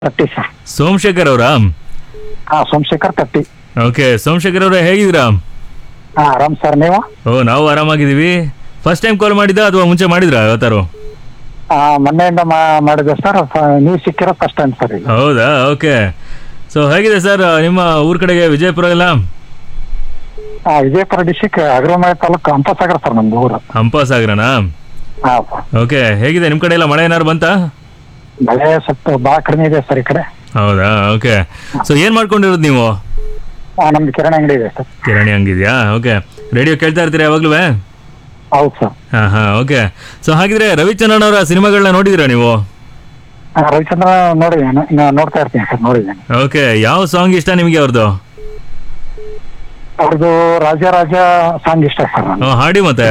ತಟ್ಟಿ ಸರ್ ಸೋಮಶೇಖರ್ ಅವರಾ ಹಾ ಸೋಮಶೇಖರ್ ತಟ್ಟಿ ಓಕೆ ಸೋಮಶೇಖರ್ ಅವರೇ ಹೇಗಿದ್ದೀರಾ ಹಾ ಆರಾಮ್ ಸರ್ ನೀವು ಓ ನಾವು ಆರಾಮಾಗಿದ್ದೀವಿ ಫಸ್ಟ್ ಟೈಮ್ ಕಾಲ್ ಮಾಡಿದ್ದ ಅಥವಾ ಮುಂಚೆ ಮಾಡಿದ್ರಾ ಯಾವತ್ತಾರು ಆ, ಮೊನ್ನೆಯಿಂದ ಮಾ- ಮಾಡಿದೆ ಸರ್ ನೀವು ಸಿಕ್ಕಿರೋ ಫಸ್ಟ್ ಟೈಮ್ ಸರ್ ಈಗ ಹೌದಾ ಓಕೆ ಸೊ ಹೇಗಿದೆ ಸರ್ ನಿಮ್ಮ ಊರ್ ಕಡೆಗೆ ವಿಜಯಪುರ ಎಲ್ಲ ಆ, ವಿಜಯಪುರ ಡಿಸ್ಟಿಕ್ ಅಗ್ರಮಯ ತಾಲೂಕು ಹಂಪಸಾಗರ ಸರ್ ನಮ್ದು ಊರು ಹಂಪಸಾಗರನಾ ಹಾ ಓಕೆ ಹೇಗಿದೆ ನಿಮ್ಮ ಕಡೆ ಎಲ್ಲ ಮಳೆ ಏನಾರು ಬಂತಾ ಮಳೆ ಸ್ವಲ್ಪ ಭಾಳ ಕಡಿಮೆ ಇದೆ ಸರ್ ಈ ಕಡೆ ಹೌದಾ ಓಕೆ ಸೊ ಏನು ಮಾಡ್ಕೊಂಡಿರೋದು ನೀವು ಆ, ನಮ್ದು ಕಿರಾಣಿ ಅಂಗಡಿ ಇದೆ ಸರ್ ಕಿರಾಣಿ ಹಂಗಿದ್ಯಾ ಓಕೆ ರೇಡಿಯೋ ಕೇಳ್ತಾ ಇರ್ತೀರಾ ಯಾವಾಗ್ಲೂ ಹೌದು ಸರ್ ಹಾಂ ಹಾಂ ಓಕೆ ಸೊ ಹಾಗಿದ್ರೆ ರವಿಚಂದ್ರನ್ ಅವರ ಸಿನಿಮಾಗಳನ್ನ ನೋಡಿದಿರಾ ನೀವು ಆ, ರವಿಚಂದ್ರ ನೋಡಿದ್ದೇನೆ ನಾ- ನೋಡ್ತಾ ಇರ್ತೀನಿ ಸರ್ ನೋಡಿದ್ದೇನೆ ಓಕೆ ಯಾವ ಸಾಂಗ್ ಇಷ್ಟ ನಿಮಗೆ ಅವ್ರದ್ದು ಅವ್ರದ್ದು ರಾಜ ರಾಜ ಸಾಂಗ್ ಇಷ್ಟ ಸರ್ ನನಗೆ. ಹಾಡಿ ಮತ್ತೆ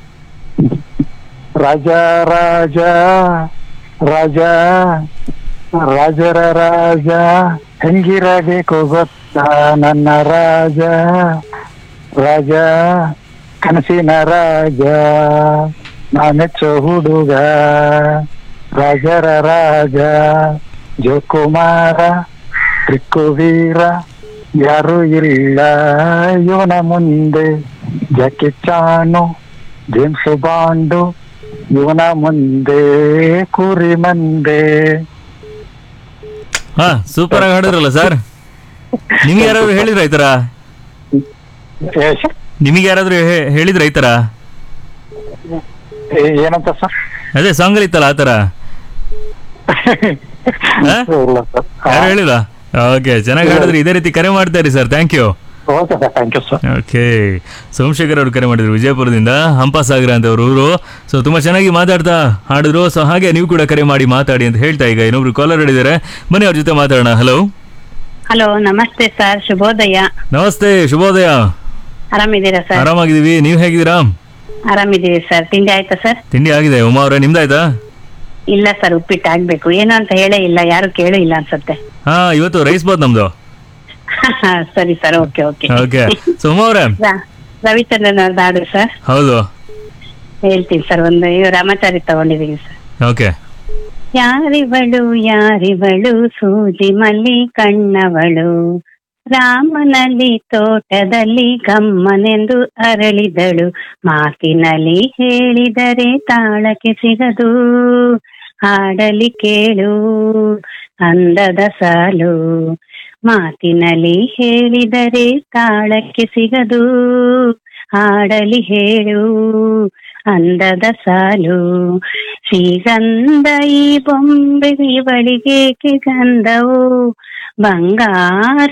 ರಾಜ ರಾಜ ರಾಜ ರಾಜರ ರಾಜ ಹೆಂಗಿರಬೇಕು ಗೊತ್ತಾ ನನ್ನ ರಾಜ ರಾಜ ಕನಸಿನ ರಾಜ ನಾನೆಚ್ಚೋ ಹುಡುಗ ರಾಜರ ರಾಜ ಜೋಕುಮಾರ ತ್ರಿಕ್ಕುವೀರ ಯಾರು ಇಲ್ಲ ಇವನ ಮುಂದೆ ಜಾಕಿ ಚಾನು ಜೇಮ್ಸ್ ಬಾಂಡು ಇವನ ಮುಂದೆ ಕುರಿ ಮಂದೆ ಹಾ ಸೂಪರ್ ಆಗಿ ಹಾಡಿದ್ರಲ್ಲ ಸರ್ ನಿಮ್ಗೆ ಯಾರಾದ್ರೂ ಹೇಳಿದ್ರ ಈ ತರ ಏ- ನಿಮಗೆ ಯಾರಾದ್ರೂ ಹೇ- ಹೇಳಿದ್ರ ಈ ತರ ಏ- ಏನಂತ ಸರ್ ಅದೇ ಸಾಂಗ್ ಅಲ್ಲಿ ಇತ್ತಲ್ಲ ಆ ತರ ಹಾ? ಇಲ್ಲ ಸರ್ ಯಾರು ಹೇಳಿಲ್ಲ ಓಕೆ ಚೆನ್ನಾಗಿ ಹಾಡಿದ್ರಿ ಇದೇ ರೀತಿ ಕರೆ ಮಾಡ್ತಾ ಇರಿ sir thank you okay sir thank you sir okay Somashekar ಅವರು ಕರೆ ಮಾಡಿದ್ರು ವಿಜಯಪುರದಿಂದ ಹಂಪಸಾಗರ ಅಂತ ಅವ್ರ ಊರು ಸೊ ತುಂಬಾ ಚೆನ್ನಾಗಿ ಮಾತಾಡ್ತಾ ಹಾಡಿದ್ರು ಸೊ ಹಾಗೆ ನೀವು ಕೂಡ ಕರೆ ಮಾಡಿ ಮಾತಾಡಿ ಅಂತ ಹೇಳ್ತಾ ಈಗ ಇನ್ನೊಬ್ರು ಕಾಲರ್ ಹೇಳಿದ್ದಾರೆ ಬನ್ನಿ ಅವ್ರ ಜೊತೆ ಮಾತಾಡೋಣ ಹಲೋ ಹಲೋ ನಮಸ್ತೆ ಸರ್ ಶುಭೋದಯ ನಮಸ್ತೆ ಶುಭೋದಯ ಆರಾಮಿದ್ದೀರಾ ಸರ್ ಆರಾಮಾಗಿದ್ದೀವಿ ನೀವು ಹೇಗಿದ್ದೀರಾ ಆರಾಮಿದ್ದೀವಿ ಸರ್ ತಿಂಡಿ ಆಯ್ತಾ ಸರ್ ತಿಂಡಿ ಆಗಿದೆ ಉಮಾ ಅವರೇ ನಿಮ್ದಾಯ್ತಾ ಇಲ್ಲ ಸರ್ ಉಪ್ಪಿಟ್ಟು ಆಗ್ಬೇಕು ಏನು ಅಂತ ಹೇಳೇ ಇಲ್ಲ ಯಾರು ಕೇಳೂ ಇಲ್ಲ ಅನ್ಸುತ್ತೆ ಹಾ ಇವತ್ತು ರೈಸ್ ಬಾತ್ ನಮ್ದು ಸರಿ sir okay okay okay so Uma ಅವರೇ ರವಿಚಂದ್ರನ್ ಅವ್ರದ್ದು ಹಾಡು ಸರ್ ಹೌದು ಹೇಳ್ತೀನಿ ಸರ್ ಒಂದು ಇವ್ ರಾಮಾಚಾರಿ ತಗೊಂಡಿದ್ದೀನಿ ಸರ್ ಓಕೆ ಯಾರಿವಳು ಯಾರಿವಳು ಸೂಜಿ ಮಲ್ಲಿ ಕಣ್ಣವಳು ರಾಮನಲ್ಲಿ ತೋಟದಲ್ಲಿ ಗಮ್ಮನೆಂದು ಅರಳಿದಳು ಮಾತಿನಲ್ಲಿ ಹೇಳಿದರೆ ತಾಳಕ್ಕೆ ಸಿಗದು ಹಾಡಲಿ ಕೇಳು ಅಂದದ ಸಾಲು ಮಾತಿನಲ್ಲಿ ಹೇಳಿದರೆ ತಾಳಕ್ಕೆ ಸಿಗದು ಹಾಡಲಿ ಹೇಳು ಅಂದದ ಸಾಲು ಶ್ರೀಗಂಧ ಈ ಬೊಂಬೆ ಇವಳಿಗೇಕೆ ಗಂಧವು ಬಂಗಾರ